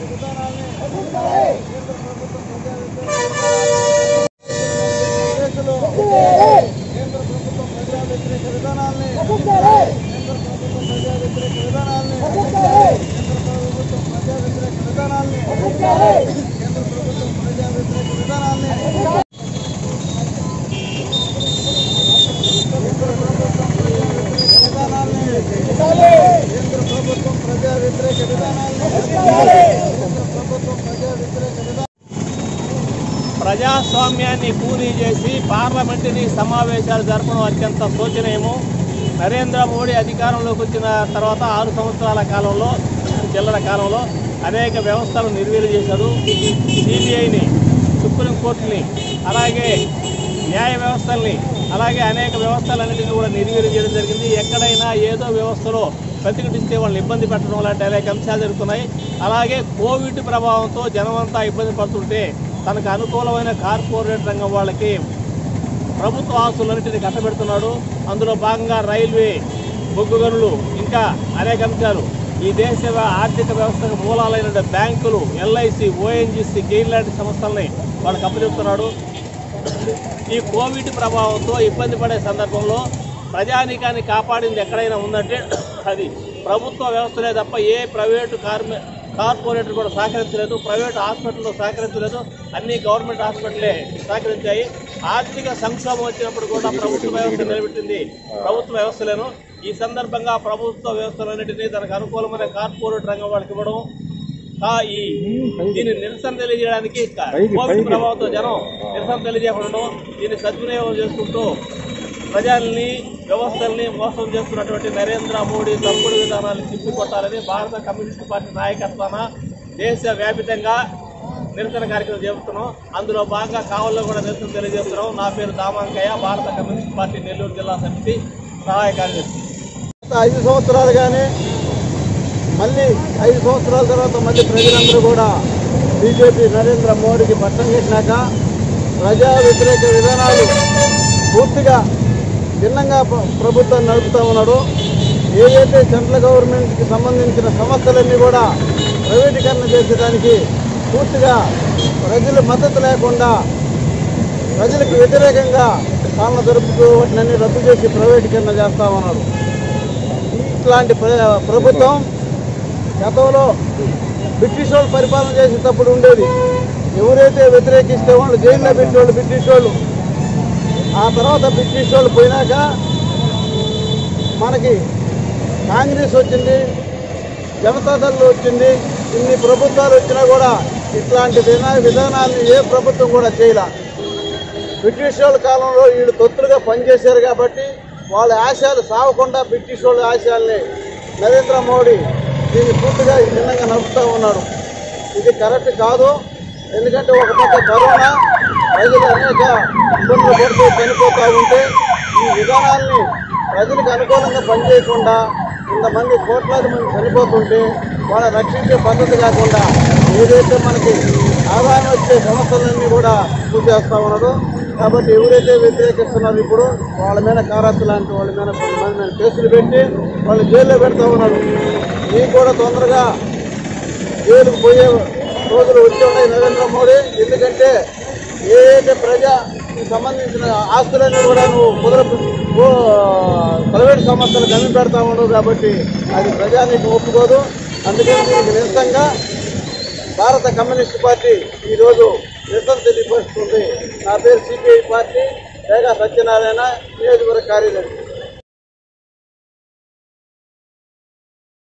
విధానాల్ని కేంద్ర ప్రభుత్వం ప్రజా వ్యతిరేక కేంద్ర ప్రభుత్వం ప్రజా వ్యతిరేక విధానాల్ని కేంద్ర ప్రభుత్వం ప్రజా వ్యతిరేక విధానాల్ని కేంద్ర ప్రభుత్వం ప్రజా వ్యతిరేక విధానాల్ని కేంద్ర ప్రభుత్వం ప్రజా వ్యతిరేక విధానాల్ని కేంద్ర ప్రభుత్వం ప్రజా వ్యతిరేక విధానాల్ని కేంద్ర ప్రభుత్వం ప్రజా వ్యతిరేక విధానాల్ని ప్రజాస్వామ్యాన్ని కూనీ చేసి పార్లమెంటరీ సమావేశాలు జరపడం అత్యంత శోచనీయము నరేంద్ర మోడీ అధికారంలోకి వచ్చిన తర్వాత ఆరు సంవత్సరాల కాలంలో చిల్లర కాలంలో అనేక వ్యవస్థలు నిర్వీర్యం చేశారు సిబిఐని సుప్రీంకోర్టుని అలాగే న్యాయ వ్యవస్థల్ని అలాగే అనేక వ్యవస్థలన్నింటినీ కూడా నిర్వీర్యం చేయడం జరిగింది ఎక్కడైనా ఏదో వ్యవస్థలో ప్రతిఘటిస్తే వాళ్ళని ఇబ్బంది పెట్టడం లాంటి అనేక అంశాలు జరుగుతున్నాయి అలాగే కోవిడ్ ప్రభావంతో జనమంతా ఇబ్బంది పడుతుంటే తనకు అనుకూలమైన కార్పొరేట్ రంగం వాళ్ళకి ప్రభుత్వ ఆస్తులన్నింటినీ కట్టబెడుతున్నాడు అందులో భాగంగా రైల్వే బొగ్గు గనులు ఇంకా అనేక అంశాలు ఈ దేశ వ్య- ఆర్థిక వ్యవస్థకు మూలాలైన బ్యాంకులు ఎల్ఐసి ఓఎన్జిసి గెయిన్ లాంటి సంస్థల్ని వాళ్ళకి అప్పచెప్తున్నాడు ఈ కోవిడ్ ప్రభావంతో ఇబ్బంది పడే సందర్భంలో ప్రజానీకాన్ని కాపాడింది ఎక్కడైనా ఉందంటే అది ప్రభుత్వ వ్యవస్థలే తప్ప ఏ ప్రైవేటు కార్మి కార్పొరేటర్ కూడా సహకరించలేదు ప్రైవేట్ హాస్పిటల్లో సహకరించలేదు అన్ని గవర్నమెంట్ హాస్పిటలే సహకరించాయి ఆర్థిక సంక్షోభం వచ్చినప్పుడు కూడా ప్రభుత్వ వ్యవస్థ నిలబెట్టింది ప్రభుత్వ వ్యవస్థలను ఈ సందర్భంగా ప్రభుత్వ వ్యవస్థలన్నింటినీ తనకు అనుకూలమైన కార్పొరేట్ రంగం వాళ్ళకి ఇవ్వడం ఆ ఈ దీన్ని నిరసన తెలియజేయడానికి క- కోవిడ్ ప్రభావంతో జనం నిరసన తెలియజేయకుండా దీన్ని సద్వినియోగం చేసుకుంటూ ప్రజల్ని వ్యవస్థల్ని మోసం చేస్తున్నటువంటి నరేంద్ర మోడీ తప్పుడు విధానాన్ని తిప్పికొట్టాలని భారత కమ్యూనిస్ట్ పార్టీ నాయకత్వాన దేశ వ్యాపితంగా నిరసన కార్యక్రమం చేస్తున్నాం అందులో భాగంగా కావల్లో కూడా నిరసన తెలియజేస్తున్నాం నా పేరు దామాంకయ్య భారత కమ్యూనిస్ట్ పార్టీ నెల్లూరు జిల్లా సమితి సహాయ కార్యదర్శి గత ఐదు సంవత్సరాలు కానీ మళ్ళీ ఐదు సంవత్సరాల తర్వాత మళ్ళీ ప్రజలందరూ కూడా బీజేపీ నరేంద్ర మోడీకి పట్టం కట్టినాక ప్రజా వ్యతిరేక విధానాలు పూర్తిగా భిన్నంగా ప్ర- ప్రభుత్వం నడుపుతా ఉన్నాడు ఏదైతే సెంట్రల్ గవర్నమెంట్కి సంబంధించిన సంస్థలన్నీ కూడా ప్రైవేటీకరణ చేసేదానికి పూర్తిగా ప్రజల మద్దతు లేకుండా ప్రజలకు వ్యతిరేకంగా పాలన జరుపుతూ వాటిని రద్దు చేసి ప్రైవేటీకరణ చేస్తా ఉన్నారు ఇట్లాంటి ప్ర- ప్రభుత్వం గతంలో బ్రిటిష్ వాళ్ళు పరిపాలన చేసేటప్పుడు ఉండేది ఎవరైతే వ్యతిరేకిస్తే వాళ్ళు జైల్లో పెట్టేవాళ్ళు బ్రిటిష్ వాళ్ళు ఆ తర్వాత బ్రిటిష్ వాళ్ళు పోయినాక మనకి కాంగ్రెస్ వచ్చింది జనతాదళ్ వచ్చింది ఇన్ని ప్రభుత్వాలు వచ్చినా కూడా ఇట్లాంటి విధా విధానాన్ని ఏ ప్రభుత్వం కూడా చేయలే బ్రిటిష్ వాళ్ళ కాలంలో వీళ్ళు తొత్తులుగా పనిచేశారు కాబట్టి వాళ్ళ ఆశయాలు సాగకుండా బ్రిటిష్ వాళ్ళ ఆశయాల్ని నరేంద్ర మోడీ దీన్ని పూర్తిగా భిన్నంగా నడుపుతూ ఉన్నాడు ఇది కరెక్ట్ కాదు ఎందుకంటే ఒక పక్క కరోనా ప్రజలు అనేక ఇబ్బందులు పడుతూ చనిపోతూ ఉంటే ఈ విధానాల్ని ప్రజలకు అనుకూలంగా పనిచేయకుండా ఇంతమంది కోట్లాది మంది చనిపోతుంటే వాళ్ళ రక్షించే పద్ధతి కాకుండా ఏదైతే మనకి ఆదాయం వచ్చే సమస్యలన్నీ కూడా పూర్తి చేస్తూ ఉన్నాడు కాబట్టి ఎవరైతే వ్యతిరేకిస్తున్నారో ఇప్పుడు వాళ్ళ మీద కారత్తు లాంటి వాళ్ళ మీద కొంతమంది మీద కేసులు పెట్టి వాళ్ళు జైల్లో పెడతా ఉన్నాడు మీకు కూడా తొందరగా జైలుకు పోయే రోజులు వచ్చి ఉన్నాయి నరేంద్ర మోడీ ఎందుకంటే ఏదైతే ప్రజా సంబంధించిన ఆస్తులన్నీ కూడా నువ్వు కుదర ప్రైవేట్ సంస్థలకు అమ్మి పెడతా ఉండవు కాబట్టి అది ప్రజానికి ఒప్పుకోదు అందుకని దీనికి నిరసనగా భారత కమ్యూనిస్ట్ పార్టీ ఈరోజు నిరసన తెలియపరుస్తుంది నా పేరు సిపిఐ పార్టీ రేగా సత్యనారాయణ నియోజకవర్గ కార్యదర్శి